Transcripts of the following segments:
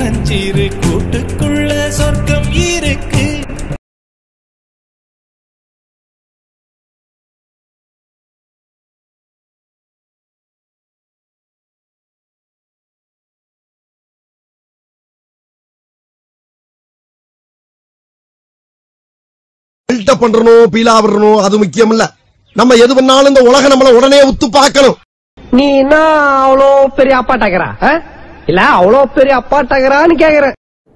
சின்னஞ்சிறு கூட்டுக்குள்ள சொர்க்கம் இருக்கு பில்டப் பண்றணும் பீலா விடணும் அது முக்கியம் இல்ல நம்ம எது பண்ணாலும் இந்த உலகம் நம்மள உடனே உத்து பார்க்கணும் நீ என்ன அவ்வளோ பெரிய அப்பாட்டாக்கிறா இல்ல அவ்வளோ பெரிய அப்பாட்டாக்கிறான்னு கேக்குறேன்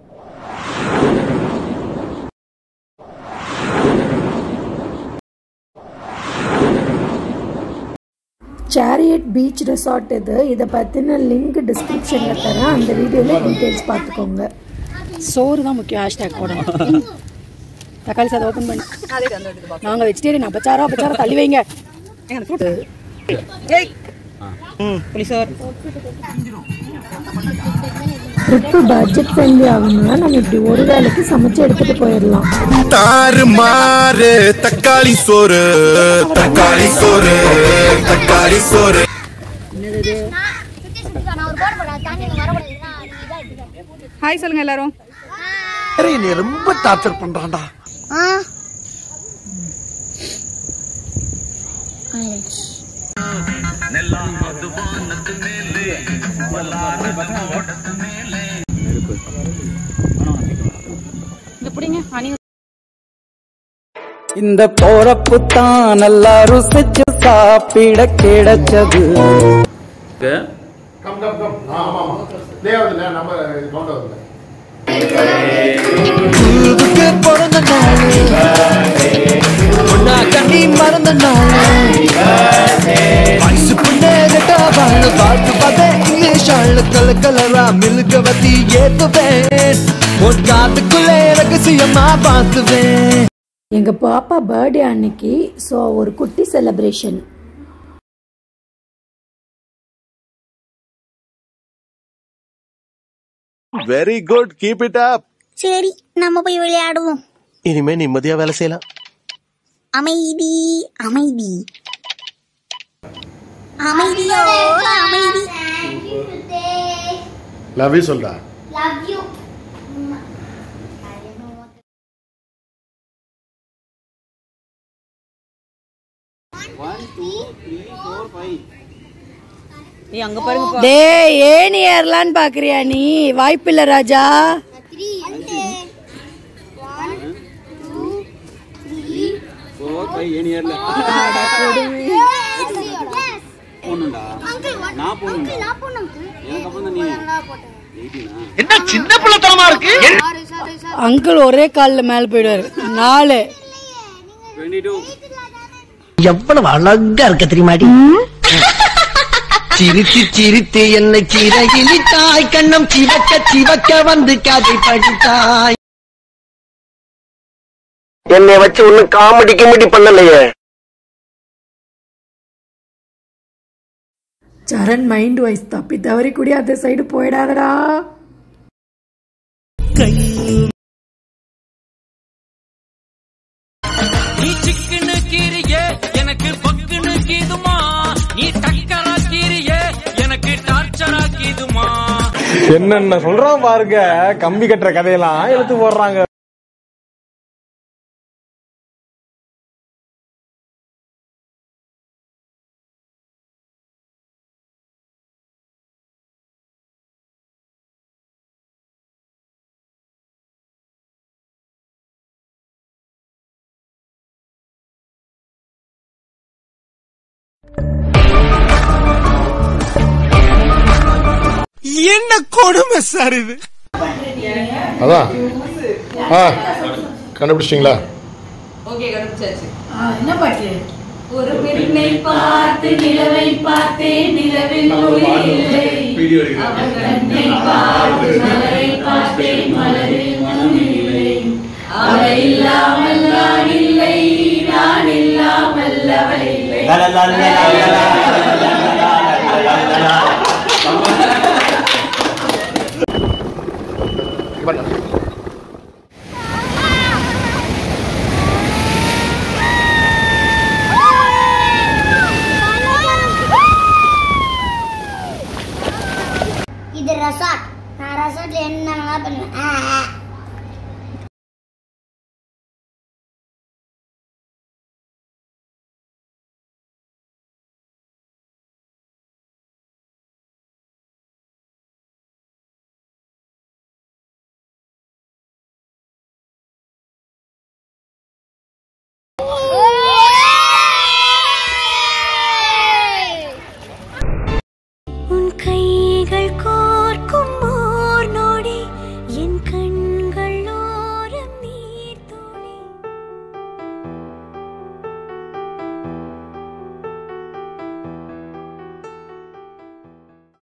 சேரியட் பீச் ரெசார்ட் இது இதை பற்றின லிங்க் டிஸ்கிரிப்ஷனில் தரேன் அந்த வீடியோவில் டீட்டெயில்ஸ் பார்த்துக்கோங்க சோறு தான் முக்கியம் ஹேஷ்டேக் போடணும் தக்காளி சாதம் ஓப்பன் பண்ணி நாங்கள் வெஜிடேரியன் அப்பச்சாரா அப்பச்சாரா தள்ளி வைங்க ட்ரிப்பு பட்ஜெட் ஃப்ரெண்ட்லி ஆகணும்னா நம்ம இப்படி ஒரு வேளைக்கு சமைச்சு எடுத்துகிட்டு போயிடலாம் தாறு மாறு தக்காளி சோறு தக்காளி சோறு தக்காளி சோறு ஹாய் சொல்லுங்க எல்லாரும் நீ ரொம்ப டார்ச்சர் பண்றான்டா இந்த பிடிங்க ஹனி இந்த போறப்பு தான் நல்லா ருசிச்சு சாப்பிட கிடைச்சது பிறந்த நாள் ஒன்னா கண்ணி மறந்த நாள் வயசு புண்ணேகட்டா வாழ பார்த்து பார்த்தேன் இங்கிலீஷ் ஆளு கல கலரா மில்கவதி ஏத்துவேன் உன் காத்துக்குள்ளே ரகசியமா பார்த்துவேன் எங்கள் பாப்பா பர்த்டே அன்னைக்கு ஸோ ஒரு குட்டி celebration very good keep it up சரி நம்ம போய் விளையாடுவோம் இனிமே நிம்மதியா வேலை செய்யலாம் அமைதி அமைதி அமைதியோ அமைதி லவ் யூ சொல்றா டேய் ஏணி ஏறலான்னு பாக்குறியா நீ வாய்ப்பில்லை ராஜா என்ன சின்ன பிள்ளைத்தனமா இருக்கு அங்கிள் ஒரே காலில் மேலே போயிடுவாரு நாலு எவ்வளவு அழகா இருக்க தெரியுமாடி சிரித்து சிரித்து என்னை சிறகிலிட்டாய் கண்ணம் சிவக்க சிவக்க வந்து கதை படித்தாய் என்னை வச்சு ஒன்னும் காமெடி கிமெடி பண்ணலையே சரண் மைண்ட் வைஸ் தப்பி தவறி கூடி அந்த சைடு போயிடாதடா நீ சிக்கனு கீரிய எனக்கு பக்குனு கீதுமா நீ டக்கரா கீரிய எனக்கு டார்ச்சரா கீதுமா என்னென்ன சொல்றான் பாருங்க கம்பி கட்டுற கதையெல்லாம் எடுத்து போடுறாங்க என்ன கொடுமை சார் இது அதான் ஆ கண்டுபிடிச்சிட்டீங்களா என்ன பாட்டு ஒரு பெண்ணை பார்த்து நிலவை பார்த்தேன் நிலவில் ஒளி இல்லை அவள் கண்ணை பார்த்து மலரை பார்த்தேன் மலரில் ஒளி இல்லை அவள் இல்லாமல் நான் இல்லை நான் இல்லாமல் அவள் இல்லை இது ரெசார்ட் நான் ரெசார்ட் ரோட்ல என்ன வேணா பண்ணுவேன் ஆ, ஆ.